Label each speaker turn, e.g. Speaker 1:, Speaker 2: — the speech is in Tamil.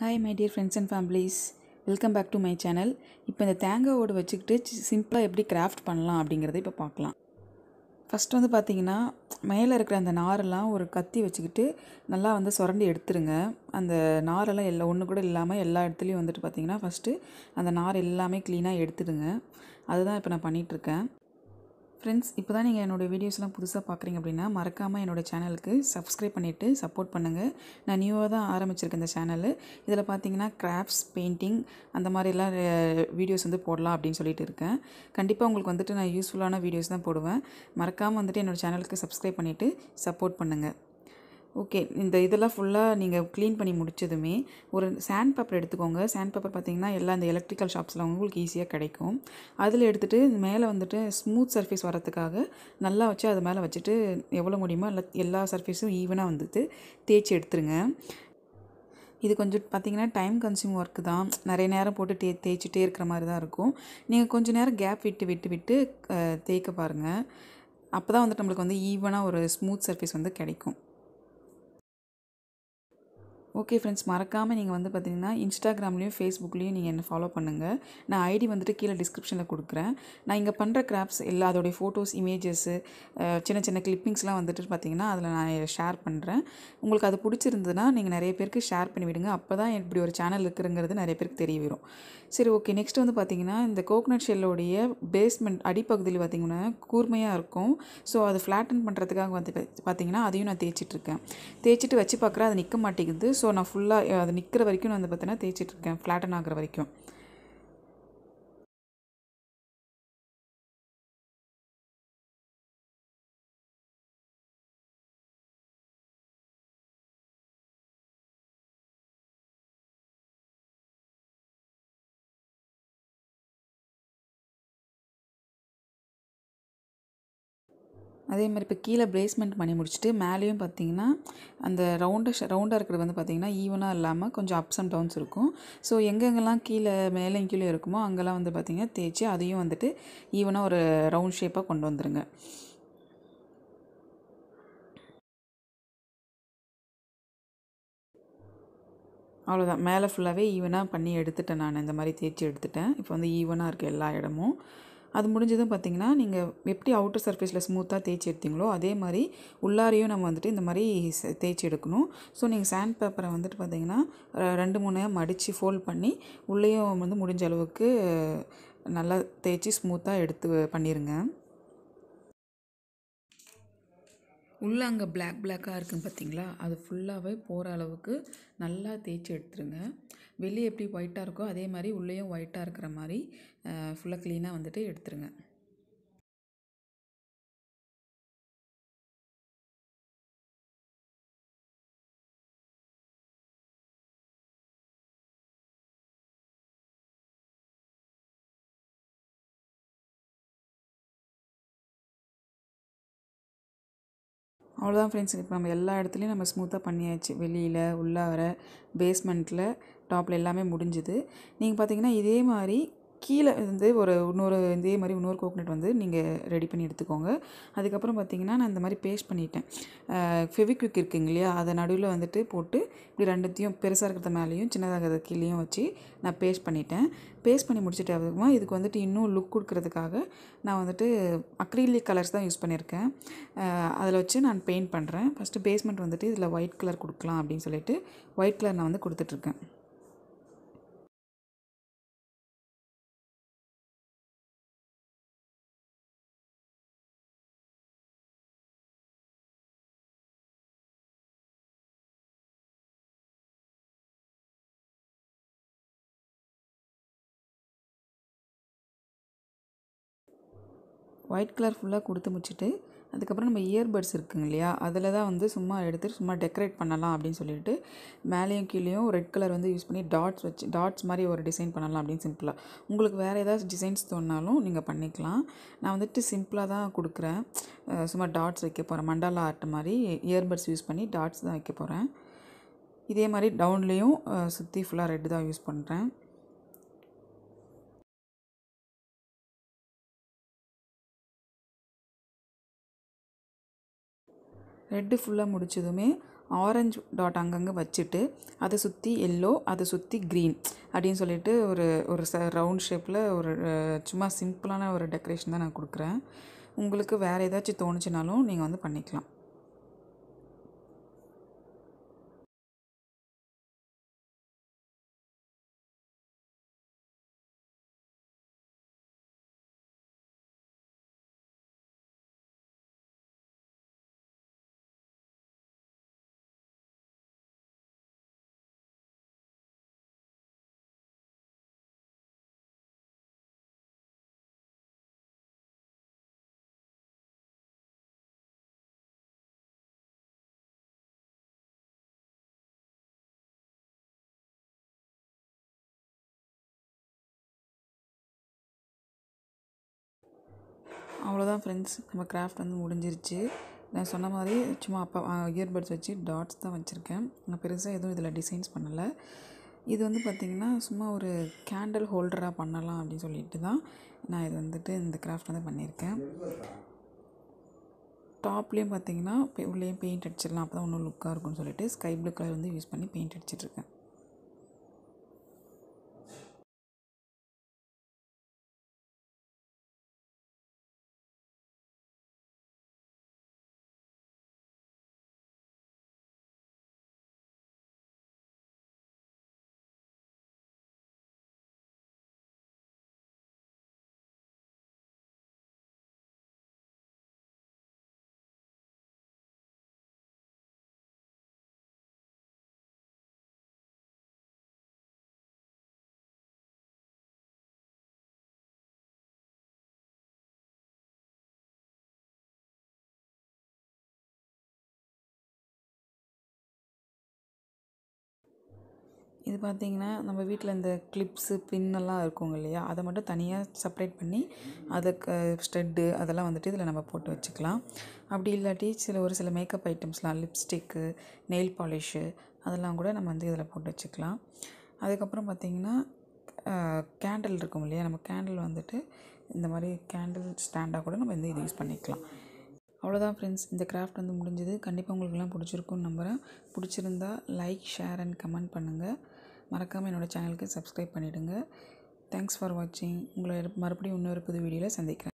Speaker 1: hi my dear friends and families welcome back to my channel இப்போ இந்த தேங்காய் ஓடு வச்சுக்கிட்டு சிம்பிளாக எப்படி கிராஃப்ட் பண்ணலாம் அப்படிங்கிறத இப்போ பார்க்கலாம் ஃபஸ்ட் வந்து பார்த்தீங்கன்னா மேலே இருக்கிற அந்த நாரெல்லாம் ஒரு கத்தி வச்சுக்கிட்டு நல்லா வந்து சுரண்டி எடுத்துருங்க அந்த நாரெல்லாம் எல்லா ஒன்று கூட இல்லாமல் எல்லா இடத்துலையும் வந்துட்டு பார்த்தீங்கன்னா ஃபஸ்ட்டு அந்த நார் எல்லாமே க்ளீனாக எடுத்துடுங்க அதுதான் இப்போ நான் பண்ணிகிட்ருக்கேன் ஃப்ரெண்ட்ஸ் இப்போ தான் நீங்கள் என்னோடய வீடியோஸ்லாம் புதுசாக பார்க்குறீங்க அப்படின்னா மறக்காமல் என்னோடய சேனலுக்கு சப்ஸ்கிரைப் பண்ணிவிட்டு சப்போர்ட் பண்ணுங்கள் நான் நியூவாக தான் ஆரம்பிச்சிருக்கேன் இந்த சேனல் இதில் பார்த்தீங்கன்னா கிராஃப்ட்ஸ் பெயிண்டிங் அந்த மாதிரிலாம் வீடியோஸ் வந்து போடலாம் அப்படின்னு சொல்லிட்டு இருக்கேன் கண்டிப்பாக உங்களுக்கு வந்துட்டு நான் யூஸ்ஃபுல்லான வீடியோஸ் தான் போடுவேன் மறக்காமல் வந்துட்டு என்னோடய சேனலுக்கு சப்ஸ்கிரைப் பண்ணிவிட்டு சப்போர்ட் பண்ணுங்கள் ஓகே இந்த இதெல்லாம் ஃபுல்லாக நீங்கள் க்ளீன் பண்ணி முடிச்சதுமே ஒரு சாண்ட் பேப்பர் எடுத்துக்கோங்க சாண்ட் பேப்பர் பார்த்தீங்கன்னா எல்லா இந்த எலக்ட்ரிக்கல் ஷாப்ஸில் உங்களுக்கு ஈஸியாக கிடைக்கும் அதில் எடுத்துகிட்டு மேலே வந்துட்டு ஸ்மூத் சர்ஃபேஸ் வரத்துக்காக நல்லா வச்சு அது மேலே வச்சுட்டு எவ்வளோ முடியுமோ எல்லா எல்லா சர்ஃபேஸும் ஈவனாக வந்துட்டு தேய்ச்சி எடுத்துருங்க இது கொஞ்சம் பார்த்திங்கன்னா டைம் கன்சியூம் ஒர்க்கு தான் நிறைய நேரம் போட்டு தே தேய்ச்சிட்டே இருக்கிற மாதிரி தான் இருக்கும் நீங்கள் கொஞ்சம் நேரம் கேப் விட்டு விட்டு விட்டு தேய்க்க பாருங்கள் அப்போ தான் வந்துட்டு நம்மளுக்கு வந்து ஈவனாக ஒரு ஸ்மூத் சர்ஃபேஸ் வந்து கிடைக்கும் ஓகே ஃப்ரெண்ட்ஸ் மறக்காமல் நீங்கள் வந்து பார்த்தீங்கன்னா இன்ஸ்டாகிராம்லேயும் ஃபேஸ்புக்லேயும் நீங்கள் என்ன ஃபாலோ பண்ணுங்கள் நான் ஐடி வந்துட்டு கீழே டிஸ்கிரிப்ஷனில் கொடுக்குறேன் நான் இங்கே பண்ணுற கிராஃப்ட்ஸ் எல்லா அதோடைய ஃபோட்டோஸ் இமேஜஸ்ஸு சின்ன சின்ன கிளிப்பிங்ஸ்லாம் வந்துட்டு பார்த்தீங்கன்னா அதில் நான் ஷேர் பண்ணுறேன் உங்களுக்கு அது பிடிச்சிருந்ததுன்னா நீங்கள் நிறைய பேருக்கு ஷேர் பண்ணி விடுங்க அப்போ தான் இப்படி ஒரு சேனல் இருக்குங்கிறது நிறைய பேருக்கு தெரிய வரும் சரி ஓகே நெக்ஸ்ட் வந்து பார்த்திங்கன்னா இந்த கோகனட் ஷெல்லோடைய பேஸ்மெண்ட் அடிப்பகுதியில் பார்த்திங்கன்னா கூர்மையாக இருக்கும் ஸோ அது ஃப்ளாட்டன் பண்ணுறதுக்காக வந்து பார்த்திங்கன்னா அதையும் நான் தேய்ச்சிட்ருக்கேன் தேய்ச்சிட்டு வச்சு பார்க்குறேன் அது நிற்க மாட்டேங்குது ஸோ நான் ஃபுல்லாக அது நிற்கிற வரைக்கும் நான் வந்து பார்த்தீங்கன்னா தேய்ச்சிட்ருக்கேன் ஃப்ளாட்டன் ஆகிற வரைக்கும் அதே மாதிரி இப்போ கீழே ப்ளேஸ்மெண்ட் பண்ணி முடிச்சுட்டு மேலேயும் பார்த்தீங்கன்னா அந்த ரவுண்டாக ரவுண்டாக இருக்கிறது வந்து பார்த்திங்கன்னா ஈவனாக இல்லாமல் கொஞ்சம் அப்ஸ் அண்ட் டவுன்ஸ் இருக்கும் ஸோ எங்கெங்கெல்லாம் கீழே மேலேயும் கீழே இருக்குமோ அங்கெல்லாம் வந்து பார்த்திங்கன்னா தேய்ச்சி அதையும் வந்துட்டு ஈவனாக ஒரு ரவுண்ட் ஷேப்பாக கொண்டு வந்துருங்க அவ்வளோதான் மேலே ஃபுல்லாகவே ஈவனாக பண்ணி எடுத்துட்டேன் நான் இந்த மாதிரி தேய்ச்சி எடுத்துட்டேன் இப்போ வந்து ஈவனாக இருக்குது எல்லா இடமும் அது முடிஞ்சதும் பார்த்திங்கன்னா நீங்கள் எப்படி அவுட்டர் சர்ஃபேஸில் ஸ்மூத்தாக தேய்ச்சி எடுத்தீங்களோ அதே மாதிரி உள்ளாரையும் நம்ம வந்துட்டு இந்த மாதிரி தேய்ச்சி எடுக்கணும் ஸோ நீங்கள் சாண்ட் பேப்பரை வந்துட்டு பார்த்திங்கன்னா ரெண்டு மூணு மடித்து ஃபோல்ட் பண்ணி உள்ளேயும் வந்து முடிஞ்ச அளவுக்கு நல்லா தேய்ச்சி ஸ்மூத்தாக எடுத்து பண்ணிடுங்க உள்ளே அங்கே பிளாக் பிளாக்காக இருக்குன்னு பார்த்தீங்களா அது ஃபுல்லாகவே போகிற அளவுக்கு நல்லா தேய்ச்சி எடுத்துருங்க வெளியே எப்படி ஒயிட்டாக இருக்கோ அதே மாதிரி உள்ளேயும் ஒயிட்டாக இருக்கிற மாதிரி ஃபுல்லாக க்ளீனாக வந்துட்டு எடுத்துருங்க அவ்வளோதான் ஃப்ரெண்ட்ஸ் இப்போ நம்ம எல்லா இடத்துலையும் நம்ம ஸ்மூத்தாக பண்ணியாச்சு வெளியில் உள்ளார பேஸ்மெண்ட்டில் டாப்பில் எல்லாமே முடிஞ்சுது நீங்கள் பார்த்தீங்கன்னா இதே மாதிரி கீழே வந்து ஒரு இன்னொரு இதே மாதிரி இன்னொரு கோகனட் வந்து நீங்கள் ரெடி பண்ணி எடுத்துக்கோங்க அதுக்கப்புறம் பார்த்தீங்கன்னா நான் இந்த மாதிரி பேஸ்ட் பண்ணிட்டேன் ஃபெவிக்விக் இருக்குங்க இல்லையா அதை நடுவில் வந்துட்டு போட்டு இப்படி ரெண்டுத்தையும் பெருசாக இருக்கிறத மேலேயும் சின்னதாக கீழேயும் வச்சு நான் பேஸ்ட் பண்ணிட்டேன் பேஸ்ட் பண்ணி முடிச்சுட்டு அதுக்குமா இதுக்கு வந்துட்டு இன்னும் லுக் கொடுக்கறதுக்காக நான் வந்துட்டு அக்ரிலிக் கலர்ஸ் தான் யூஸ் பண்ணியிருக்கேன் அதில் வச்சு நான் பெயிண்ட் பண்ணுறேன் ஃபஸ்ட்டு பேஸ்மெண்ட் வந்துட்டு இதில் ஒயிட் கலர் கொடுக்கலாம் அப்படின்னு சொல்லிட்டு ஒயிட் கலர் நான் வந்து கொடுத்துட்ருக்கேன் ஒயிட் கலர் ஃபுல்லாக கொடுத்து முடிச்சுட்டு அதுக்கப்புறம் நம்ம இயர்பட்ஸ் இருக்குங்க இல்லையா அதில் தான் வந்து சும்மா எடுத்துகிட்டு சும்மா டெக்கரேட் பண்ணலாம் அப்படின்னு சொல்லிட்டு மேலேயும் கீழேயும் ரெட் கலர் வந்து யூஸ் பண்ணி டாட்ஸ் வச்சு டாட்ஸ் மாதிரி ஒரு டிசைன் பண்ணலாம் அப்படின்னு சிம்பிளாக உங்களுக்கு வேறு ஏதாவது டிசைன்ஸ் தோணாலும் நீங்கள் பண்ணிக்கலாம் நான் வந்துட்டு சிம்பிளாக தான் கொடுக்குறேன் சும்மா டாட்ஸ் வைக்க போகிறேன் மண்டாலா ஆர்ட் மாதிரி இயர்பட்ஸ் யூஸ் பண்ணி டாட்ஸ் தான் வைக்க போகிறேன் இதே மாதிரி டவுன்லேயும் சுற்றி ஃபுல்லாக ரெட்டு தான் யூஸ் பண்ணுறேன் ரெட்டு ஃபுல்லாக முடிச்சதுமே ஆரஞ்சு டாட் அங்கங்கே வச்சுட்டு அதை சுற்றி எல்லோ அதை சுற்றி க்ரீன் அப்படின்னு சொல்லிட்டு ஒரு ஒரு ச ரவுண்ட் ஷேப்பில் ஒரு அஹ், சும்மா சிம்பிளான ஒரு டெக்கரேஷன் தான் நான் கொடுக்குறேன் உங்களுக்கு வேறு ஏதாச்சும் தோணுச்சுனாலும் நீங்கள் வந்து பண்ணிக்கலாம் அவ்வளோதான் ஃப்ரெண்ட்ஸ் நம்ம கிராஃப்ட் வந்து முடிஞ்சிருச்சு நான் சொன்ன மாதிரி சும்மா அப்பா இயர்பட்ஸ் வச்சு டாட்ஸ் தான் வச்சுருக்கேன் நான் பெருசாக எதுவும் இதில் டிசைன்ஸ் பண்ணலை இது வந்து பார்த்திங்கன்னா சும்மா ஒரு கேண்டில் ஹோல்டராக பண்ணலாம் அப்படின்னு சொல்லிட்டு தான் நான் இது வந்துட்டு இந்த கிராஃப்ட் வந்து பண்ணியிருக்கேன் டாப்லேயும் பார்த்தீங்கன்னா பெ- உள்ளேயும் பெயிண்ட் அடிச்சிடலாம் அப்போ தான் இன்னும் லுக்காக இருக்கும்னு சொல்லிட்டு ஸ்கை ப்ளூ கலர் வந்து யூஸ் பண்ணி பெயிண்ட் அடிச்சிட்ருக்கேன் இது பார்த்தீங்கன்னா நம்ம வீட்டில் இந்த கிளிப்ஸு பின்னெல்லாம் இருக்குங்க இல்லையா அதை மட்டும் தனியாக செப்பரேட் பண்ணி அதுக்கு ஸ்டெட்டு அதெல்லாம் வந்துட்டு இதில் நம்ம போட்டு வச்சுக்கலாம் அப்படி இல்லாட்டி சில ஒரு சில மேக்கப் ஐட்டம்ஸ்லாம் லிப்ஸ்டிக்கு நெயில் பாலிஷு அதெல்லாம் கூட நம்ம வந்து இதில் போட்டு வச்சுக்கலாம் அதுக்கப்புறம் பார்த்திங்கன்னா கேண்டில் இருக்கும் இல்லையா நம்ம கேண்டில் வந்துட்டு இந்த மாதிரி கேண்டில் ஸ்டாண்டாக கூட நம்ம வந்து இது யூஸ் பண்ணிக்கலாம் அவ்வளோதான் ஃப்ரெண்ட்ஸ் இந்த கிராஃப்ட் வந்து முடிஞ்சது கண்டிப்பாக உங்களுக்குலாம் பிடிச்சிருக்கும்னு நம்புகிறேன் பிடிச்சிருந்தா லைக் ஷேர் அண்ட் கமெண்ட் பண்ணுங்கள் மறக்காமல் என்னோடய சேனலுக்கு சப்ஸ்கிரைப் பண்ணிவிடுங்க தேங்க்ஸ் ஃபார் வாட்சிங் உங்களை மறுபடியும் இன்னொரு புது வீடியோவில் சந்திக்கிறேன்